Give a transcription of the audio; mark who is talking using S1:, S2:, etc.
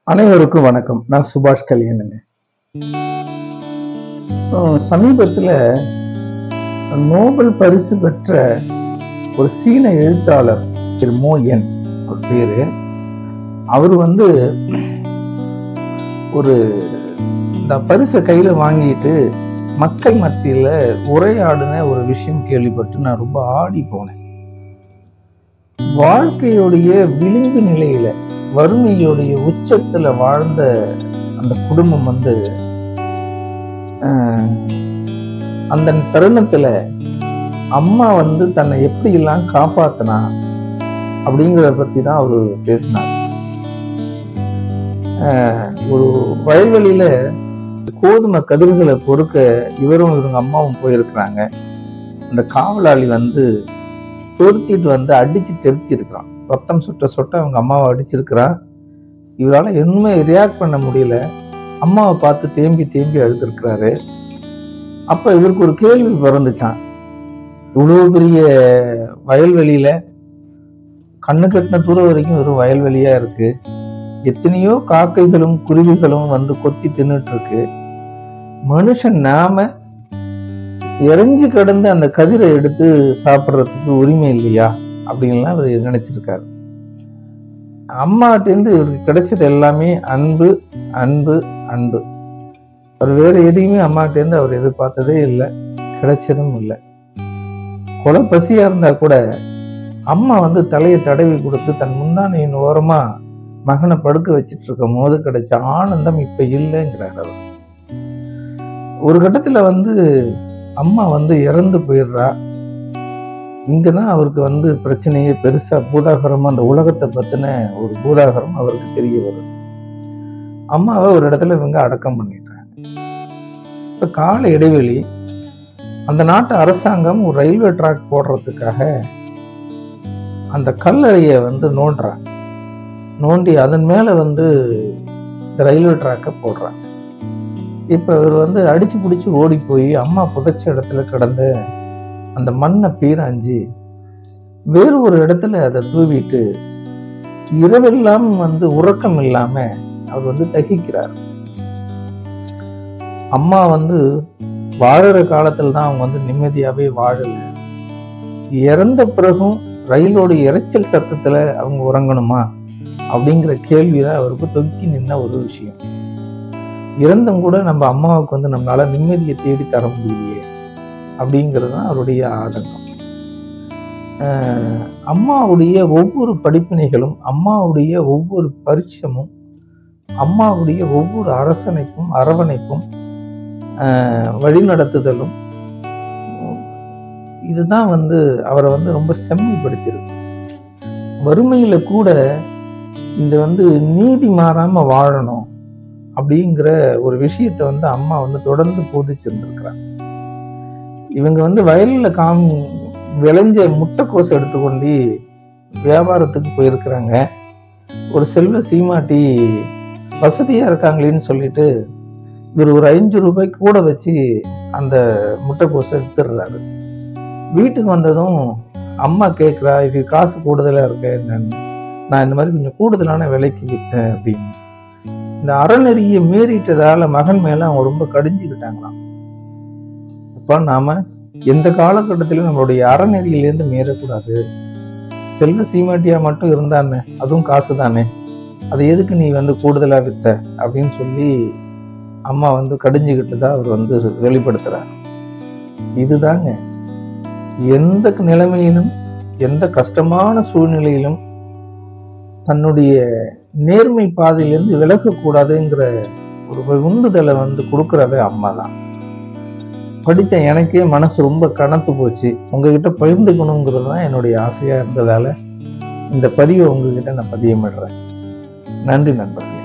S1: அனைவருக்கும் வணக்கம் நான் சுபாஷ் கல்யாணுங்க அஹ் சமீபத்துல நோபல் பரிசு பெற்ற ஒரு சீன எழுத்தாளர் திரு மோ என் அவர் பேரு அவர் வந்து ஒரு இந்த பரிசை கையில வாங்கிட்டு மக்கள் மத்தியில உரையாடின ஒரு விஷயம் கேள்விப்பட்டு நான் ரொம்ப ஆடி போனேன் வாழ்க்கையுடைய விளிம்பு நிலையில வறுமையுடைய உச்சத்துல வாழ்ந்த அந்த குடும்பம் வந்து ஆஹ், அந்த தருணத்துல அம்மா வந்து தன்னை எப்படி எல்லாம் காப்பாத்தினா அப்படிங்கிறத பத்தி தான் அவரு பேசினார் ஆஹ், ஒரு வயல்வெளியில கோதுமை கதிர்களை பொறுக்க இவரும் இவங்க அம்மாவும் போயிருக்கிறாங்க அந்த காவலாளி வந்து பொருத்திட்டு வந்து அடிச்சு தெருத்தி இருக்கான் ரத்தம் சுட்ட சுட்ட அவங்க அம்மாவை அடிச்சிருக்கிறான் இவரால் எதுவுமே ரியாக்ட் பண்ண முடியல அம்மாவை பார்த்து தேம்பி தேம்பி அழுதுருக்கிறாரு அப்ப இவருக்கு ஒரு கேள்வி பிறந்துச்சான் இவ்வளவு பெரிய வயல்வெளியில கண்ணு கட்டின தூரம் வரைக்கும் வெறும் வயல்வெளியா இருக்கு எத்தனையோ காக்கைகளும் குருவிகளும் வந்து கொத்தி தின்னுட்டு இருக்கு மனுஷன் நாம இறங்கி கிடந்து அந்த கதிரை எடுத்து சாப்பிட்றதுக்கு உரிமை இல்லையா அப்படின்லாம் அவர் நினைச்சிருக்காரு அம்மாட்டேருந்து இவருக்கு கிடைச்சது எல்லாமே அன்பு அன்பு அன்பு அவர் வேற எதையுமே அம்மாட்டேருந்து அவர் எதிர்பார்த்ததே இல்லை கிடைச்சதும் இல்லை கொலை பசியா இருந்தா கூட அம்மா வந்து தலையை தடவி கொடுத்து தன் முந்தானையின் ஓரமா மகனை படுக்க வச்சிட்டு இருக்கும் போது கிடைச்ச ஆனந்தம் இப்ப இல்லைங்கிறார் அவர் ஒரு கட்டத்துல வந்து அம்மா வந்து இறந்து போயிடுறா இங்கதான் அவருக்கு வந்து பிரச்சனையே பெருசா பூதாகரமா அந்த உலகத்தை பத்தின ஒரு பூதாகரம் அவருக்கு தெரிய வருது அம்மாவை ஒரு இடத்துல இவங்க அடக்கம் பண்ணிட்டாங்க இப்ப கால இடைவெளி அந்த நாட்டு அரசாங்கம் ஒரு ரயில்வே ட்ராக் போடுறதுக்காக அந்த கல்லறையை வந்து நோண்டுறாங்க நோண்டி அதன் மேல வந்து இந்த ரயில்வே ட்ராக்கை போடுறாங்க இப்ப இவர் வந்து அடிச்சு பிடிச்சி ஓடி போய் அம்மா புதைச்ச இடத்துல கிடந்த அந்த மண்ணை பீராஞ்சி வேறு ஒரு இடத்துல அதை தூவிட்டு இரவெல்லாம் வந்து உறக்கம் இல்லாம அவர் வந்து தகிக்கிறார் அம்மா வந்து வாழற காலத்துல தான் அவங்க வந்து நிம்மதியாவே வாழல இறந்த பிறகும் ரயிலோட இரைச்சல் சத்தத்துல அவங்க உறங்கணுமா அப்படிங்கிற கேள்விதான் அவருக்கு தொக்கி நின்ன ஒரு விஷயம் இறந்தும் கூட நம்ம அம்மாவுக்கு வந்து நம்மளால நிம்மதியை தேடி தர முடியலையே அப்படிங்கிறது தான் அவருடைய ஆதங்கம் ஆஹ் அம்மாவுடைய ஒவ்வொரு படிப்பினைகளும் அம்மாவுடைய ஒவ்வொரு பரிச்சமும் அம்மாவுடைய ஒவ்வொரு அரசணைப்பும் அரவணைப்பும் ஆஹ் வழிநடத்துதலும் இதுதான் வந்து அவரை வந்து ரொம்ப செம்மைப்படுத்தியிருக்கு வறுமையில கூட இந்த வந்து நீதி மாறாம வாழணும் அப்படிங்கிற ஒரு விஷயத்த வந்து அம்மா வந்து தொடர்ந்து போதிச்சிருந்திருக்கிறாங்க இவங்க வந்து வயல்ல காம் விளைஞ்ச முட்டைக்கோசை எடுத்துக்கொண்டு வியாபாரத்துக்கு போயிருக்கிறாங்க ஒரு செல்வ சீமாட்டி வசதியா இருக்காங்களேன்னு சொல்லிட்டு இவர் ஒரு அஞ்சு ரூபாய்க்கு கூட வச்சு அந்த முட்டைக்கோசை வித்துடுறாரு வீட்டுக்கு வந்ததும் அம்மா கேட்குறா இது காசு கூடுதலா இருக்க என்னன்னு நான் இந்த மாதிரி கொஞ்சம் கூடுதலான விலைக்கு விற்றேன் அப்படின்னு இந்த அறநெறியை மீறிட்டதால மகன் மேல அவங்க ரொம்ப கடிஞ்சுக்கிட்டாங்களாம் அப்ப நாம எந்த காலகட்டத்திலும் நம்மளுடைய அறநெறியிலேருந்து மீறக்கூடாது செல்வ சீமாட்டியா மட்டும் இருந்தானே அதுவும் காசு தானே அதை எதுக்கு நீ வந்து கூடுதலா வித்த அப்படின்னு சொல்லி அம்மா வந்து கடிஞ்சுக்கிட்டு தான் அவர் வந்து வெளிப்படுத்துறார் இதுதாங்க எந்த நிலைமையிலும் எந்த கஷ்டமான சூழ்நிலையிலும் தன்னுடைய நேர்மை பாதையிலிருந்து விலகக்கூடாதுங்கிற ஒரு உந்துதலை வந்து கொடுக்கறதே அம்மா தான் படித்த எனக்கே மனசு ரொம்ப கனத்து போச்சு உங்ககிட்ட பகிர்ந்துக்கணுங்கிறது தான் என்னுடைய ஆசையா இருந்ததால இந்த பதிவை உங்ககிட்ட நான் பதியமிடுறேன் நன்றி நண்பர்களே